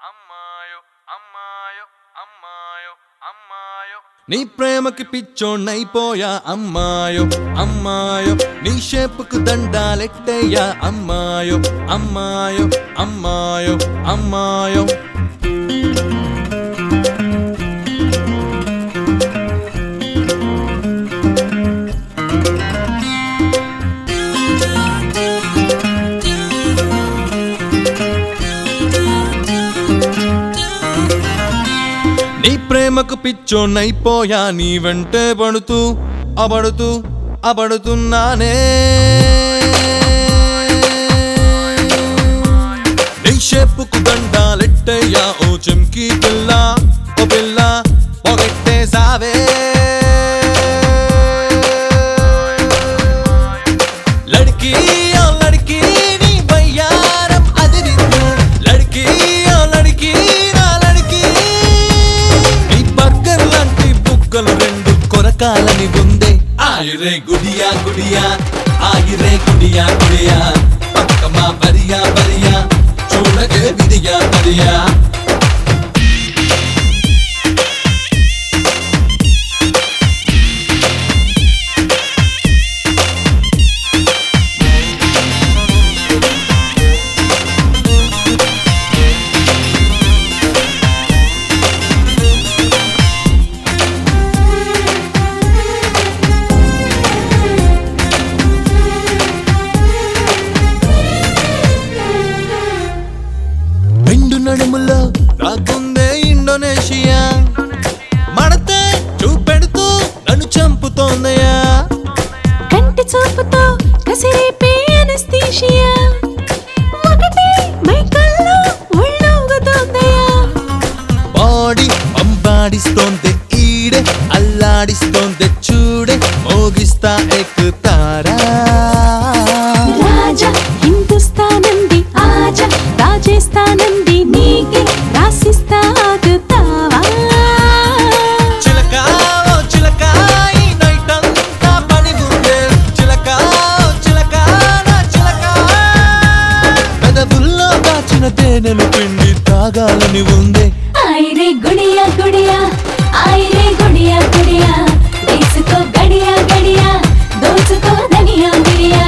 అమ్మాయో అమ్మాయో అమ్మాయో అమ్మాయో నీ ప్రేమకి పిచ్చోణ్ణైపోయా అమ్మాయో అమ్మాయో నీ షేపుకు దండాలెట్టయ్యా అమ్మాయో అమ్మాయో అమ్మాయో అమ్మాయో నీ ప్రేమకు పిచ్చోణ్ణైపోయా నీ వెంటే పడుతూ అబడుతూ అబడుతున్నానే నీ షేపుకు దండాలెట్టయ్యా ఓ చెంకి పిల్ల ఓ పిల్ల పొగట్టేసావే లడ్కీ ఓ లడ్కీ నీ బయ్యారం అదిరింది లడ్కీ ఓ లడ్కీ నా లడ్కీ నీ బర్గర్ లాంటి బుగ్గలు రెండు కొరకాలని ఉందే ఆయిరే గుడియా గుడియా ఆయిరే గుడియా గుడియా పక్కమా బరియా బరియా చూడగే విడియా బరియా రెండు నడుములో రాకుందే ఇండోనేషియా మడతే చూపెడుతూ నన్ను చంపుతోందయ్యా కంటి చూపుతో కసిరేపే అనస్థీషియా ఒకటే మైకల్లో ఒళ్ళోగుతోందయ్యా బాడీ పంపాడిస్తోంది ఈడే అల్లాడిస్తోంది చూడే మోగిస్తా ఎక్కుతారా రాజా హిందుస్తానంది ఆజా రాజేస్తానంది నీకే రాసిస్తా ఆగుతావా చిలక ఓ చిలక ఈ నైట్ అంతా పని ఉందే చిలక ఓ చిలక నా చిలక పెదవుల్లో దాచిన తేనెలు పిండి తాగాలని ఉందే ఐరే గుడియా గుడియా ఐరే గుడియా గుడియా వేసుకో గడియా గడియా దోచుకో ధనియా గిరియా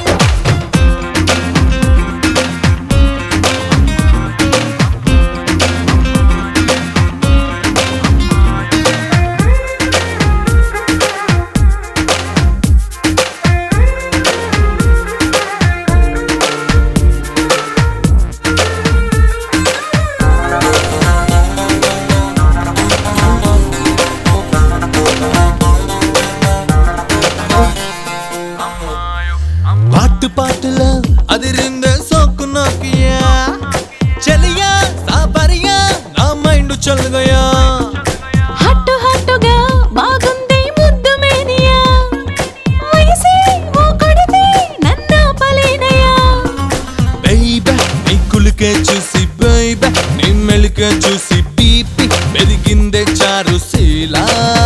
పాటు పాటులో అదిరిందే సోకు నోకియా చలియా సాపరియా నా మైండ్ చల్లగయా హట్టు హట్టుగా బాగుంది ముద్దు మేనియా వయసే ఓ కొడితే నన్నాపలేనయా బేబే నీ కులికే చూసి బేబే నీ మెలికే చూసి బీపీ పెరిగిందే చారు శీలా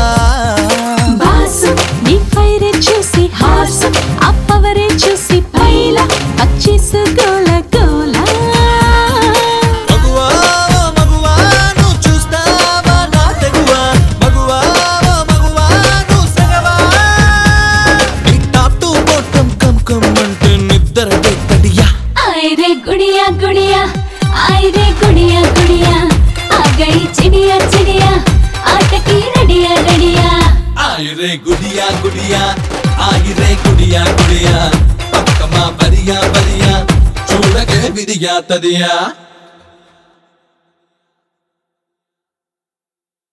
బాసు నీ ఫైరే చూసి హార్సు అప్పవరే చూసి పైల పచ్చిసు గోల గోల మగువా ఓ మగువా నువ్వు చూస్తావా నా తెగువా మగువా ఓ మగువా నువ్వు సగవా నీ top to bottom come come అంటే నిద్ర పెట్టడియా ఐరే గుడియా గుడియా ఐరే గుడియా గుడియా ఆ గడి చిడియా చిడియా ఆటకి రెడియా రెడియా ఆయిరే గుడియా గుడియా ఆయిరే గుడియా గుడియా పక్కమా బరియా బరియా చూడగే విరియా తదియా